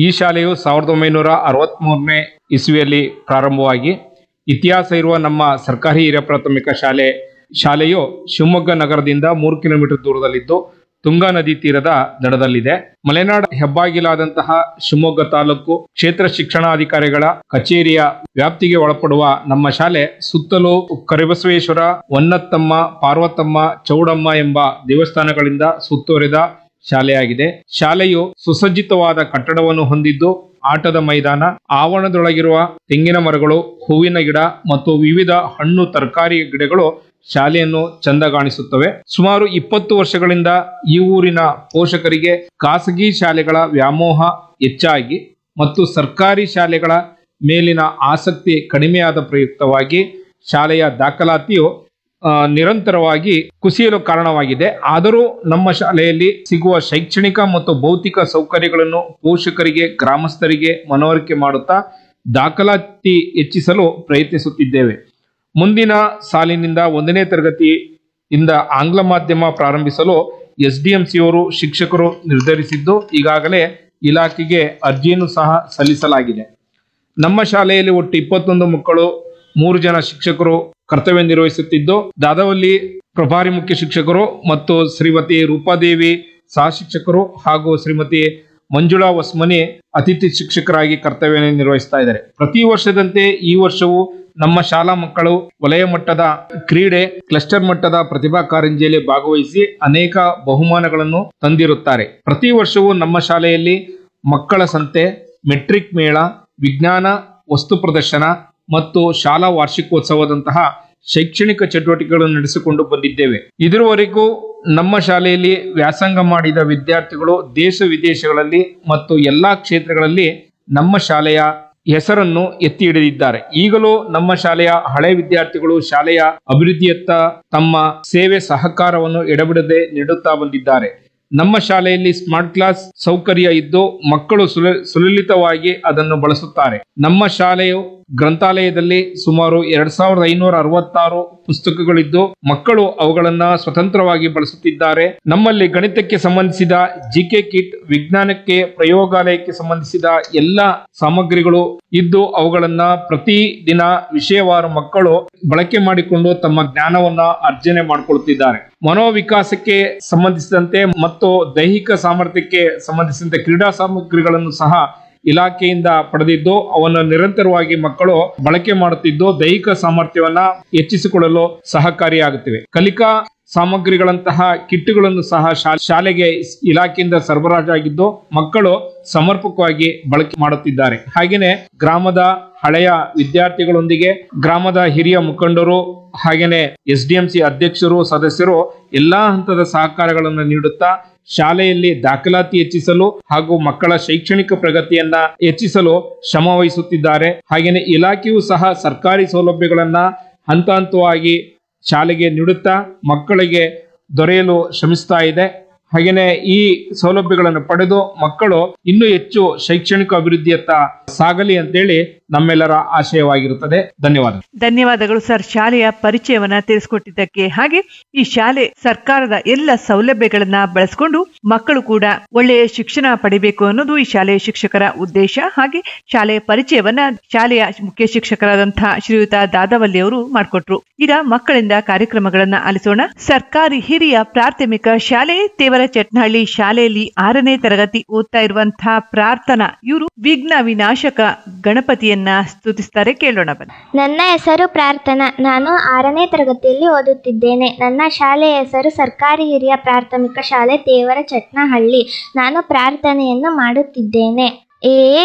ಈ ಶಾಲೆಯು ಸಾವಿರದ ಒಂಬೈನೂರ ಅರವತ್ತ್ಮೂರನೇ ಇಸ್ವಿಯಲ್ಲಿ ಪ್ರಾರಂಭವಾಗಿ ಇತಿಹಾಸ ಇರುವ ನಮ್ಮ ಸರ್ಕಾರಿ ಹಿರಿಯ ಪ್ರಾಥಮಿಕ ಶಾಲೆ ಶಾಲೆಯು ಶಿವಮೊಗ್ಗ ನಗರದಿಂದ ಮೂರು ಕಿಲೋಮೀಟರ್ ದೂರದಲ್ಲಿದ್ದು ತುಂಗಾ ನದಿ ತೀರದ ದಡದಲ್ಲಿದೆ ಮಲೆನಾಡ ಹೆಬ್ಬಾಗಿಲಾದಂತಹ ಶಿವಮೊಗ್ಗ ತಾಲೂಕು ಕ್ಷೇತ್ರ ಶಿಕ್ಷಣಾಧಿಕಾರಿಗಳ ಕಚೇರಿಯ ವ್ಯಾಪ್ತಿಗೆ ಒಳಪಡುವ ನಮ್ಮ ಶಾಲೆ ಸುತ್ತಲೂ ಕರಿಬಸವೇಶ್ವರ ಹೊನ್ನತ್ತಮ್ಮ ಪಾರ್ವತಮ್ಮ ಚೌಡಮ್ಮ ಎಂಬ ದೇವಸ್ಥಾನಗಳಿಂದ ಸುತ್ತುವರಿದ ಶಾಲೆಯಾಗಿದೆ ಶಾಲೆಯು ಸುಸಜ್ಜಿತವಾದ ಕಟ್ಟಡವನ್ನು ಹೊಂದಿದ್ದು ಆಟದ ಮೈದಾನ ಆವರಣದೊಳಗಿರುವ ತೆಂಗಿನ ಮರಗಳು ಹೂವಿನ ಗಿಡ ಮತ್ತು ವಿವಿಧ ಹಣ್ಣು ತರಕಾರಿ ಗಿಡಗಳು ಶಾಲೆಯನ್ನು ಚಂದಗಾಣಿಸುತ್ತವೆ ಸುಮಾರು ಇಪ್ಪತ್ತು ವರ್ಷಗಳಿಂದ ಈ ಊರಿನ ಪೋಷಕರಿಗೆ ಖಾಸಗಿ ಶಾಲೆಗಳ ವ್ಯಾಮೋಹ ಹೆಚ್ಚಾಗಿ ಮತ್ತು ಸರ್ಕಾರಿ ಶಾಲೆಗಳ ಮೇಲಿನ ಆಸಕ್ತಿ ಕಡಿಮೆಯಾದ ಪ್ರಯುಕ್ತವಾಗಿ ಶಾಲೆಯ ದಾಖಲಾತಿಯು ಆ, ನಿರಂತರವಾಗಿ ಕುಸಿಯಲು ಕಾರಣವಾಗಿದೆ ಆದರೂ ನಮ್ಮ ಶಾಲೆಯಲ್ಲಿ ಸಿಗುವ ಶೈಕ್ಷಣಿಕ ಮತ್ತು ಭೌತಿಕ ಸೌಕರ್ಯಗಳನ್ನು ಪೋಷಕರಿಗೆ ಗ್ರಾಮಸ್ಥರಿಗೆ ಮನವರಿಕೆ ಮಾಡುತ್ತಾ ದಾಖಲಾತಿ ಹೆಚ್ಚಿಸಲು ಪ್ರಯತ್ನಿಸುತ್ತಿದ್ದೇವೆ ಮುಂದಿನ ಸಾಲಿನಿಂದ ಒಂದನೇ ತರಗತಿಯಿಂದ ಆಂಗ್ಲ ಮಾಧ್ಯಮ ಪ್ರಾರಂಭಿಸಲು ಎಸ್ಡಿಎಂಸಿಯವರು ಶಿಕ್ಷಕರು ನಿರ್ಧರಿಸಿದ್ದು ಈಗಾಗಲೇ ಇಲಾಖೆಗೆ ಅರ್ಜಿಯನ್ನು ಸಹ ಸಲ್ಲಿಸಲಾಗಿದೆ ನಮ್ಮ ಶಾಲೆಯಲ್ಲಿ ಒಟ್ಟು ಇಪ್ಪತ್ತೊಂದು ಮಕ್ಕಳು ಮೂರು ಜನ ಶಿಕ್ಷಕರು ಕರ್ತವ್ಯ ನಿರ್ವಹಿಸುತ್ತಿದ್ದು ದಾದವಲ್ಲಿ ಪ್ರಭಾರಿ ಮುಖ್ಯ ಶಿಕ್ಷಕರು ಮತ್ತು ಶ್ರೀಮತಿ ರೂಪಾದೇವಿ ಸಹ ಶಿಕ್ಷಕರು ಹಾಗೂ ಶ್ರೀಮತಿ ಮಂಜುಳಾ ಹೊಸ್ಮನಿ ಅತಿಥಿ ಶಿಕ್ಷಕರಾಗಿ ಕರ್ತವ್ಯ ನಿರ್ವಹಿಸ್ತಾ ಇದ್ದಾರೆ ಪ್ರತಿ ವರ್ಷದಂತೆ ಈ ವರ್ಷವೂ ನಮ್ಮ ಶಾಲಾ ಮಕ್ಕಳು ವಲಯ ಮಟ್ಟದ ಕ್ರೀಡೆ ಕ್ಲಸ್ಟರ್ ಮಟ್ಟದ ಪ್ರತಿಭಾ ಕಾರಂಜಿಯಲ್ಲಿ ಭಾಗವಹಿಸಿ ಅನೇಕ ಬಹುಮಾನಗಳನ್ನು ತಂದಿರುತ್ತಾರೆ ಪ್ರತಿ ವರ್ಷವೂ ನಮ್ಮ ಶಾಲೆಯಲ್ಲಿ ಮಕ್ಕಳ ಸಂತೆ ಮೆಟ್ರಿಕ್ ಮೇಳ ವಿಜ್ಞಾನ ವಸ್ತು ಪ್ರದರ್ಶನ ಮತ್ತು ಶಾಲಾ ವಾರ್ಷಿಕೋತ್ಸವದಂತಹ ಶೈಕ್ಷಣಿಕ ಚಟುವಟಿಕೆಗಳನ್ನು ನಡೆಸಿಕೊಂಡು ಬಂದಿದ್ದೇವೆ ಇದುವರೆಗೂ ನಮ್ಮ ಶಾಲೆಯಲ್ಲಿ ವ್ಯಾಸಂಗ ಮಾಡಿದ ವಿದ್ಯಾರ್ಥಿಗಳು ದೇಶ ವಿದೇಶಗಳಲ್ಲಿ ಮತ್ತು ಎಲ್ಲಾ ಕ್ಷೇತ್ರಗಳಲ್ಲಿ ನಮ್ಮ ಶಾಲೆಯ ಹೆಸರನ್ನು ಎತ್ತಿ ಹಿಡಿದಿದ್ದಾರೆ ಈಗಲೂ ನಮ್ಮ ಶಾಲೆಯ ಹಳೆ ವಿದ್ಯಾರ್ಥಿಗಳು ಶಾಲೆಯ ಅಭಿವೃದ್ಧಿಯತ್ತ ತಮ್ಮ ಸೇವೆ ಸಹಕಾರವನ್ನು ಎಡಬಿಡದೆ ನೀಡುತ್ತಾ ಬಂದಿದ್ದಾರೆ ನಮ್ಮ ಶಾಲೆಯಲ್ಲಿ ಸ್ಮಾರ್ಟ್ ಕ್ಲಾಸ್ ಸೌಕರ್ಯ ಇದ್ದು ಮಕ್ಕಳು ಸುಲ ಸುಲಲಿತವಾಗಿ ಅದನ್ನು ಬಳಸುತ್ತಾರೆ ನಮ್ಮ ಶಾಲೆಯು ಗ್ರಂಥಾಲಯದಲ್ಲಿ ಸುಮಾರು ಎರಡ್ ಸಾವಿರದ ಐನೂರ ಅರವತ್ತಾರು ಪುಸ್ತಕಗಳಿದ್ದು ಮಕ್ಕಳು ಅವುಗಳನ್ನ ಸ್ವತಂತ್ರವಾಗಿ ಬಳಸುತ್ತಿದ್ದಾರೆ ನಮ್ಮಲ್ಲಿ ಗಣಿತಕ್ಕೆ ಸಂಬಂಧಿಸಿದ ಜಿಕೆ ಕಿಟ್ ವಿಜ್ಞಾನಕ್ಕೆ ಪ್ರಯೋಗಾಲಯಕ್ಕೆ ಸಂಬಂಧಿಸಿದ ಎಲ್ಲ ಸಾಮಗ್ರಿಗಳು ಇದ್ದು ಅವುಗಳನ್ನ ಪ್ರತಿ ದಿನ ವಿಷಯವಾರು ಮಕ್ಕಳು ಬಳಕೆ ಮಾಡಿಕೊಂಡು ತಮ್ಮ ಜ್ಞಾನವನ್ನ ಅರ್ಜನೆ ಮಾಡಿಕೊಳ್ಳುತ್ತಿದ್ದಾರೆ ಮನೋವಿಕಾಸಕ್ಕೆ ಸಂಬಂಧಿಸಿದಂತೆ ಮತ್ತು ದೈಹಿಕ ಸಾಮರ್ಥ್ಯಕ್ಕೆ ಸಂಬಂಧಿಸಿದಂತೆ ಕ್ರೀಡಾ ಸಾಮಗ್ರಿಗಳನ್ನು ಸಹ ಇಲಾಖೆಯಿಂದ ಪಡೆದಿದ್ದು ಅವನ್ನು ನಿರಂತರವಾಗಿ ಮಕ್ಕಳು ಬಳಕೆ ಮಾಡುತ್ತಿದ್ದು ದೈಹಿಕ ಸಾಮರ್ಥ್ಯವನ್ನ ಹೆಚ್ಚಿಸಿಕೊಳ್ಳಲು ಸಹಕಾರಿಯಾಗುತ್ತಿವೆ ಕಲಿಕಾ ಸಾಮಗ್ರಿಗಳಂತಹ ಕಿಟ್ಗಳನ್ನು ಸಹ ಶಾ- ಶಾಲೆಗೆ ಇಲಾಖೆಯಿಂದ ಸರಬರಾಜಾಗಿದ್ದು ಮಕ್ಕಳು ಸಮರ್ಪಕವಾಗಿ ಬಳಕೆ ಮಾಡುತ್ತಿದ್ದಾರೆ ಹಾಗೆಯೇ ಗ್ರಾಮದ ಹಳೆಯ ವಿದ್ಯಾರ್ಥಿಗಳೊಂದಿಗೆ ಗ್ರಾಮದ ಹಿರಿಯ ಮುಖಂಡರು ಹಾಗೇನೆ ಎಸ್ ಡಿ ಎಂ ಸಿ ಅಧ್ಯಕ್ಷರು ಸದಸ್ಯರು ಎಲ್ಲಾ ಹಂತದ ಸಹಕಾರಗಳನ್ನು ನೀಡುತ್ತಾ ಶಾಲೆಯಲ್ಲಿ ದಾಖಲಾತಿ ಹೆಚ್ಚಿಸಲು ಹಾಗೂ ಮಕ್ಕಳ ಶೈಕ್ಷಣಿಕ ಪ್ರಗತಿಯನ್ನ ಹೆಚ್ಚಿಸಲು ಶ್ರಮ ವಹಿಸುತ್ತಿದ್ದಾರೆ ಹಾಗೇನೆ ಇಲಾಖೆಯು ಸಹ ಸರ್ಕಾರಿ ಸೌಲಭ್ಯಗಳನ್ನ ಹಂತ ಹಂತವಾಗಿ ಶಾಲೆಗೆ ನೀಡುತ್ತಾ ಮಕ್ಕಳಿಗೆ ದೊರೆಯಲು ಶ್ರಮಿಸ್ತಾ ಇದೆ ಹಾಗೇನೆ ಈ ಸೌಲಭ್ಯಗಳನ್ನು ಪಡೆದು ಮಕ್ಕಳು ಇನ್ನೂ ಹೆಚ್ಚು ಶೈಕ್ಷಣಿಕ ಅಭಿವೃದ್ಧಿಯತ್ತ ಸಾಗಲಿ ಅಂತೇಳಿ ನಮ್ಮೆಲ್ಲರ ಆಶಯವಾಗಿರುತ್ತದೆ ಧನ್ಯವಾದ ಧನ್ಯವಾದಗಳು ಸರ್ ಶಾಲೆಯ ಪರಿಚಯವನ್ನ ತಿಳಿಸ್ಕೊಟ್ಟಿದ್ದಕ್ಕೆ ಹಾಗೆ ಈ ಶಾಲೆ ಸರ್ಕಾರದ ಎಲ್ಲ ಸೌಲಭ್ಯಗಳನ್ನ ಬಳಸಿಕೊಂಡು ಮಕ್ಕಳು ಕೂಡ ಒಳ್ಳೆಯ ಶಿಕ್ಷಣ ಪಡಿಬೇಕು ಅನ್ನೋದು ಈ ಶಾಲೆಯ ಶಿಕ್ಷಕರ ಉದ್ದೇಶ ಹಾಗೆ ಶಾಲೆಯ ಪರಿಚಯವನ್ನ ಶಾಲೆಯ ಮುಖ್ಯ ಶಿಕ್ಷಕರಾದಂತಹ ಶ್ರೀಯುತ ದಾದವಲ್ಲಿ ಅವರು ಮಾಡಿಕೊಟ್ರು ಈಗ ಮಕ್ಕಳಿಂದ ಕಾರ್ಯಕ್ರಮಗಳನ್ನ ಆಲಿಸೋಣ ಸರ್ಕಾರಿ ಹಿರಿಯ ಪ್ರಾಥಮಿಕ ಶಾಲೆ ತೇವರ ಚಟ್ನಹಳ್ಳಿ ಶಾಲೆಯಲ್ಲಿ ಆರನೇ ತರಗತಿ ಓದ್ತಾ ಇರುವಂತಹ ಪ್ರಾರ್ಥನಾ ಇವರು ವಿಘ್ನ ವಿನಾಶಕ ಗಣಪತಿಯನ್ನ ಸ್ತುತಿಸ್ತಾರೆ ಕೇಳೋಣ ಬನ್ನಿ ನನ್ನ ಹೆಸರು ಪ್ರಾರ್ಥನಾ ನಾನು ಆರನೇ ತರಗತಿಯಲ್ಲಿ ಓದುತ್ತಿದ್ದೇನೆ ನನ್ನ ಶಾಲೆಯ ಹೆಸರು ಸರ್ಕಾರಿ ಹಿರಿಯ ಪ್ರಾಥಮಿಕ ಶಾಲೆ ತೇವರ ಚಟ್ನಹಳ್ಳಿ ನಾನು ಪ್ರಾರ್ಥನೆಯನ್ನು ಮಾಡುತ್ತಿದ್ದೇನೆ ಏ